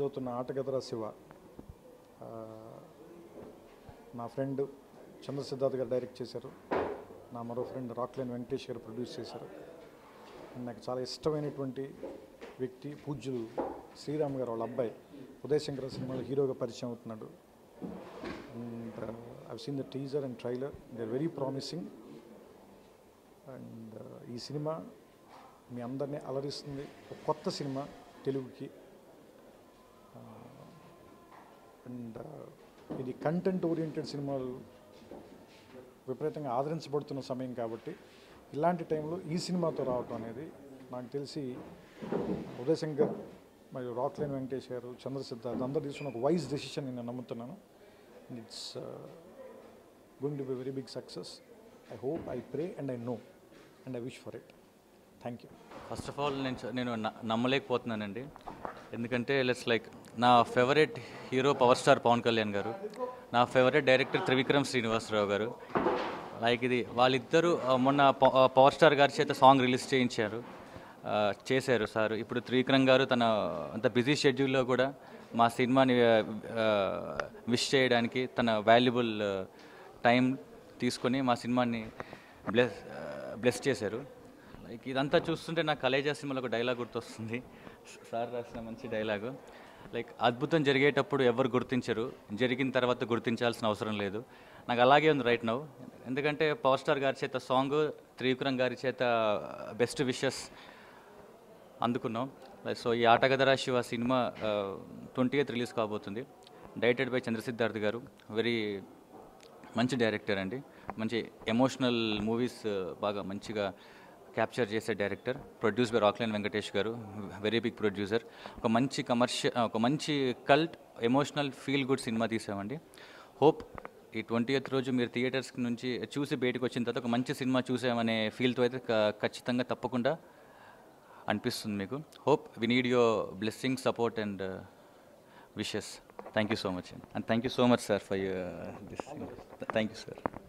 అవుతున్న ఆటగదరా శివ ఆ, నా ఫ్రెండ్ చంద్రసిద్ధార్థ్ గారు డైరెక్ట్ చేశారు నా మరో ఫ్రెండ్ రాక్లైన్ వెంకటేష్ గారు ప్రొడ్యూస్ చేశారు అండ్ నాకు చాలా ఇష్టమైనటువంటి వ్యక్తి పూజ్యులు శ్రీరామ్ గారు వాళ్ళ అబ్బాయి ఉదయ్ శంకర్ సినిమాలో హీరోగా పరిచయం అవుతున్నాడు and I've seen the teaser and trailer they are very promising and ఈ సినిమా మీ అందరినీ అలరిస్తుంది ఒక కొత్త సినిమా తెలుగుకి అండ్ ఇది కంటెంట్ ఓరియంటెడ్ సినిమాలు విపరీతంగా ఆదరించబడుతున్న సమయం కాబట్టి ఇలాంటి టైంలో ఈ సినిమాతో రావటం అనేది నాకు తెలిసి ఉదయ్ శంకర్ మరియు రాక్లైన్ వెంకటేష్ గారు చంద్రసిద్ధార్థ్ అందరు తీసుకున్న ఒక వైజ్ డెసిషన్ నేను నమ్ముతున్నాను it's going to be very big success I hope I pray and I know and I wish for it thank you first of all నేను చ- నేను న- నమ్మలేకపోతున్నానండి ఎందుకంటే లెట్స్ లైక్ నా favourite hero power star Pawan Kalyan garu నా ఫేవరెట్ డైరెక్టర్ త్రివిక్రమ్ శ్రీనివాసరావు గారు like ఇది వాళ్ళిద్దరూ ఆ, మొన్న ప- ఆ, పవర్ స్టార్ గారి చేత సాంగ్ రిలీజ్ చేయించారు ఆ, చేశారు సార్ ఇప్పుడు త్రివిక్రమ్ గారు తన అంత బిజీ షెడ్యూల్లో కూడా మా సినిమాని విష్ చేయడానికి తన వాల్యుబుల్ టైం తీసుకొని మా సినిమాని బ్లెస్ బ్లెస్ చేశారు లైక్ ఇదంతా చూస్తుంటే నాకు కలేజా సినిమాలో ఒక డైలాగ్ గుర్తొస్తుంది సార్ రాసిన మంచి డైలాగు లైక్ అద్భుతం జరిగేటప్పుడు ఎవరు గుర్తించరు జరిగిన తర్వాత గుర్తించాల్సిన అవసరం లేదు నాకు అలాగే ఉంది రైట్ నౌ ఎందుకంటే పవర్ స్టార్ గారి చేత సాంగ్ త్రివిక్రమ్ గారి చేత బెస్ట్ విషెస్ అందుకున్నాం సో ఈ Aatagadharaa Siva cinema twenty eighth release కాబోతుంది directed by Chandra Siddharth garu very మంచి డైరెక్టర్ అండి మంచి ఎమోషనల్ మూవీస్ బాగా మంచిగా క్యాప్చర్ చేసే director produce by Rockline Venkatesh garu very big producer ఒక మంచి కమర్షియల్ ఒక మంచి cult emotional feel good cinema తీసామండి హోప్ ఈ ట్వంటీ ఎయిత్ రోజు మీరు థియేటర్స్ నుంచి చూసి బయటకు వచ్చిన తర్వాత ఒక మంచి సినిమా చూసామనే ఫీల్తో అయితే క- ఖచ్చితంగా తప్పకుండా అనిపిస్తుంది మీకు hope we need your blessing support and wishes thank you so much and thank you so much sir for this thank you sir